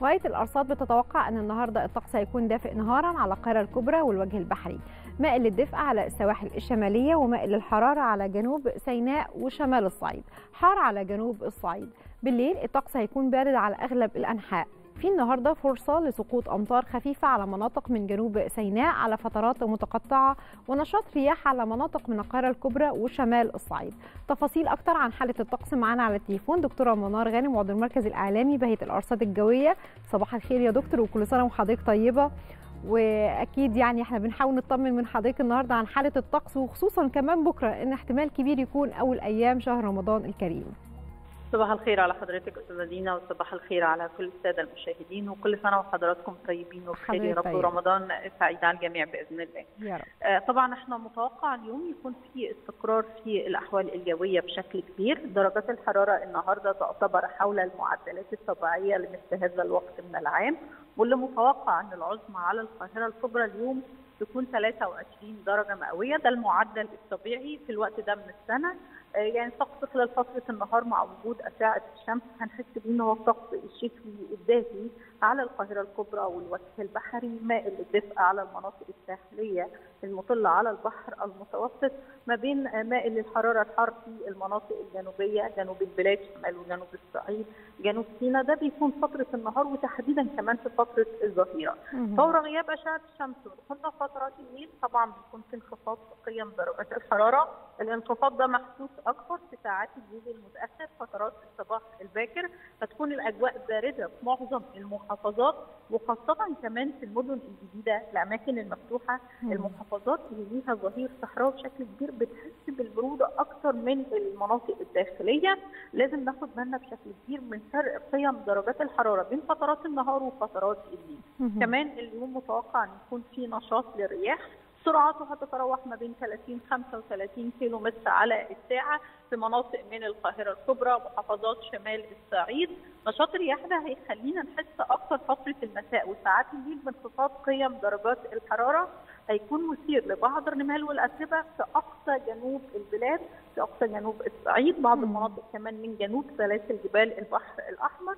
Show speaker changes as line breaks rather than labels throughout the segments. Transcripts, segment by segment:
وهيئة الأرصاد بتتوقع أن النهاردة الطقس هيكون دافئ نهارا على القاهرة الكبرى والوجه البحري مائل للدفء على السواحل الشمالية ومائل للحرارة على جنوب سيناء وشمال الصعيد حار على جنوب الصعيد بالليل الطقس هيكون بارد على أغلب الأنحاء في النهارده فرصه لسقوط امطار خفيفه على مناطق من جنوب سيناء على فترات متقطعه ونشاط رياح على مناطق من القاهره الكبرى وشمال الصعيد. تفاصيل اكتر عن حاله الطقس معانا على التليفون دكتوره منار غانم عضو المركز الاعلامي بهيئه الارصاد الجويه. صباح الخير يا دكتور وكل سنه وحضرتك طيبه. واكيد يعني احنا بنحاول نطمن من حضرتك النهارده عن حاله الطقس وخصوصا كمان بكره ان احتمال كبير يكون اول ايام شهر رمضان الكريم.
صباح الخير على حضرتك استاذه دينا وصباح الخير على كل الساده المشاهدين وكل سنه وحضراتكم طيبين وبخير يا رب
طيب.
ورمضان سعيد على الجميع باذن الله.
يا رب.
آه طبعا احنا متوقع اليوم يكون في استقرار في الاحوال الجويه بشكل كبير، درجات الحراره النهارده تعتبر حول المعدلات الطبيعيه لمثل هذا الوقت من العام واللي متوقع ان العظمى على القاهره الكبرى اليوم تكون 23 درجه مئويه ده المعدل الطبيعي في الوقت ده من السنه يعني طقس خلال فتره النهار مع وجود اشعه الشمس هنحس بيه ان هو الطقس الشتوي الدافي على القاهره الكبرى والوجه البحري مائل للدفء على المناطق الساحليه المطله على البحر المتوسط ما بين مائل للحراره الحار في المناطق الجنوبيه جنوب البلاد شمال وجنوب الصعيد جنوب سيناء ده بيكون فتره النهار وتحديدا كمان في فتره الظهيره فور غياب اشعه الشمس ودخولنا فترات الليل طبعا بيكون في انخفاض في قيم درجات الحراره الانخفاض ده محسوس اكثر في ساعات الليل المتاخر فترات الصباح الباكر فتكون الاجواء بارده في معظم المحافظات وخاصه كمان في المدن الجديده الاماكن المفتوحه المحافظات اللي ليها ظهير صحراوي بشكل كبير بتحس بالبروده اكثر من المناطق الداخليه لازم ناخد بالنا بشكل كبير من فرق قيم درجات الحراره بين فترات النهار وفترات الليل كمان اليوم متوقع ان يكون في نشاط للرياح سرعته هتتراوح ما بين 30 35 كيلو متر على الساعه في مناطق من القاهره الكبرى محافظات شمال الصعيد نشاط الرياح ده هيخلينا نحس اكثر فتره المساء وساعات الليل بانخفاض قيم درجات الحراره هيكون مثير لبعض الرمال والاتربه في اقصى جنوب البلاد في اقصى جنوب الصعيد بعض المناطق كمان من جنوب سلاسل جبال البحر الاحمر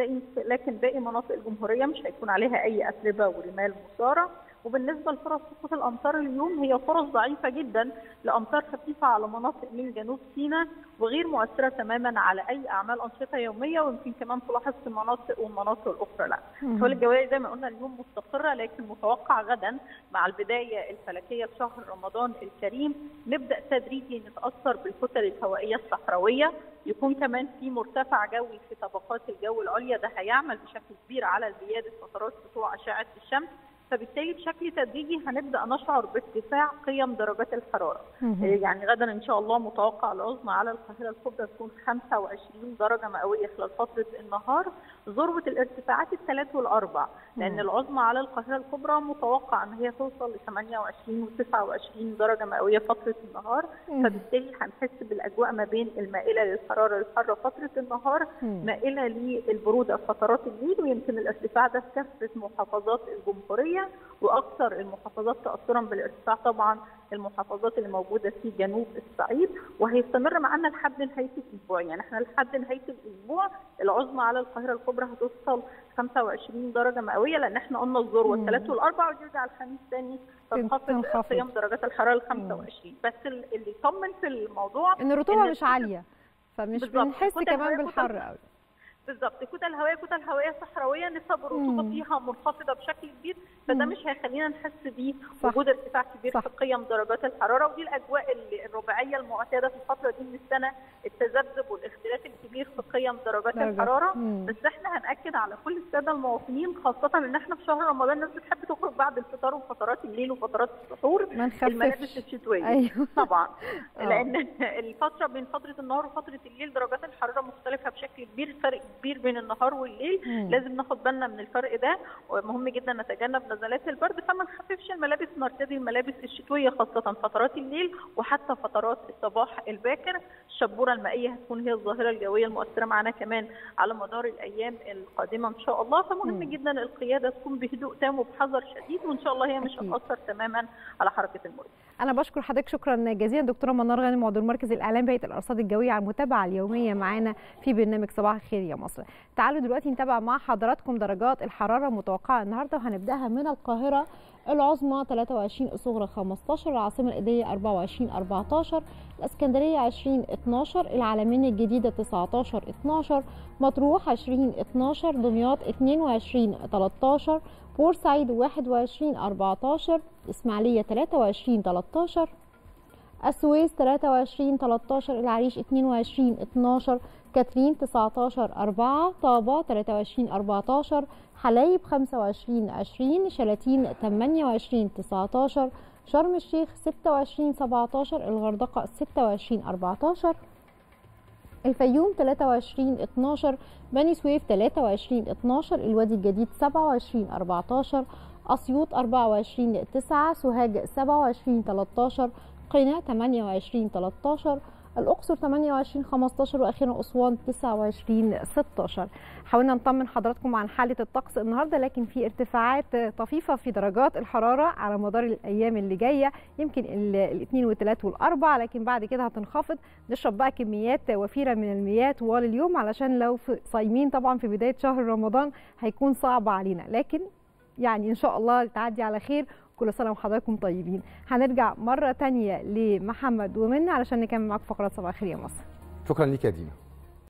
لكن باقي مناطق الجمهوريه مش هيكون عليها اي اتربه ورمال مثاره وبالنسبه لفرص سقوط الامطار اليوم هي فرص ضعيفه جدا لامطار خفيفه على مناطق من جنوب سيناء وغير مؤثره تماما على اي اعمال انشطه يوميه ويمكن كمان تلاحظ في مناطق والمناطق الاخرى لا. الحوالي الجويه زي ما قلنا اليوم مستقره لكن متوقع غدا مع البدايه الفلكيه لشهر رمضان الكريم نبدا تدريجي نتاثر بالكتل الهوائيه الصحراويه يكون كمان في مرتفع جوي في طبقات الجو العليا ده هيعمل بشكل كبير على زياده فترات سطوع اشعه الشمس فبالتالي بشكل تدريجي هنبدا نشعر بارتفاع قيم درجات الحراره يعني غدا ان شاء الله متوقع العظمى على القاهره الكبرى تكون 25 درجه مئويه خلال فتره النهار ذروه الارتفاعات الثلاث والاربع لان العظمى على القاهره الكبرى متوقع ان هي توصل ل 28 و29 درجه مئويه فتره النهار فبالتالي هنحس بالاجواء ما بين المائله للحراره الحاره فتره النهار مائله للبروده فترات الليل ويمكن الارتفاع ده في كافه محافظات الجمهوريه واكثر المحافظات تاثرا بالارتفاع طبعا المحافظات اللي موجوده في جنوب الصعيد وهيستمر معانا لحد نهايه الاسبوع يعني احنا لحد نهايه الاسبوع العظمى على القاهره الكبرى هتوصل 25 درجه مئويه لان احنا قلنا الذروه الثلاث والاربع وترجع الخميس ثاني تنخفض قيم درجات الحراره ل 25 بس اللي يطمن في الموضوع
ان الرطوبه مش عاليه فمش بنحس كمان بالحر قوي
بالظبط كتل هوائيه كتل هوائيه صحراويه نسب الرطوبه فيها منخفضه بشكل كبير فده مش هيخلينا نحس بيه وجود ارتفاع كبير صح. في قيم درجات الحراره ودي الاجواء الرباعيه المعتاده في الفتره دي من السنه التذبذب والاختلاف الكبير في قيم درجات درجة. الحراره مم. بس احنا هناكد على كل الساده المواطنين خاصه ان احنا في شهر رمضان الناس بتحب تخرج بعد الفطار وفترات الليل وفترات السحور الملابس الشتويه
أيوه.
طبعا لان الفتره بين فتره النهار وفتره الليل درجات الحراره مختلفه بشكل كبير فرق كبير بين النهار والليل مم. لازم ناخد بالنا من الفرق ده ومهم جدا نتجنب نزلات البرد فما نخففش الملابس نرتدي الملابس الشتويه خاصه فترات الليل وحتى فترات الصباح الباكر الشبوره المائيه هتكون هي الظاهره الجويه المؤثره معنا كمان على مدار الايام القادمه ان شاء الله فمهم مم. جدا القياده تكون بهدوء تام وبحذر شديد وان شاء الله هي مش هتاثر تماما على حركه المرور
انا بشكر حضرتك شكرا جزيلا دكتوره منار غانم عضو المركز الاعلامي بهيئه الارصاد الجويه على المتابعه اليوميه معانا في برنامج صباح الخير يا مصر مصر تعالوا دلوقتي نتابع مع حضراتكم درجات الحراره المتوقعه النهارده وهنبداها من القاهره العظمى 23 الصغرى 15 العاصمه الاداريه 24 14 الاسكندريه 20 12 العلمين الجديده 19 12 مطروح 20 12 دمياط 22 13 بورسعيد 21 14 اسماعيليه 23 13 السويس 23 13 العريش 22 12 كاترين 19 4 طابة 23 14 حلايب 25 20 شلاتين 28 19 شرم الشيخ 26 17 الغردقة 26 14 الفيوم 23 12 بني سويف 23 12 الوادي الجديد 27 14 أسيوط 24 9 سوهاج 27 13 قنا 28 13 الأقصر 28 15 وأخيرا أسوان 29 16 حاولنا نطمن حضراتكم عن حالة الطقس النهاردة لكن في ارتفاعات طفيفة في درجات الحرارة على مدار الأيام اللي جاية يمكن الاثنين والثلاث والأربع لكن بعد كده هتنخفض نشرب بقى كميات وفيرة من المياه طوال اليوم علشان لو صايمين طبعا في بداية شهر رمضان هيكون صعب علينا لكن يعني إن شاء الله تعدي على خير كل سنه وحضراتكم طيبين هنرجع مره تانية لمحمد ومنى علشان نكمل معاكم فقرات صباح الخير يا مصر
شكرا ليك يا دينا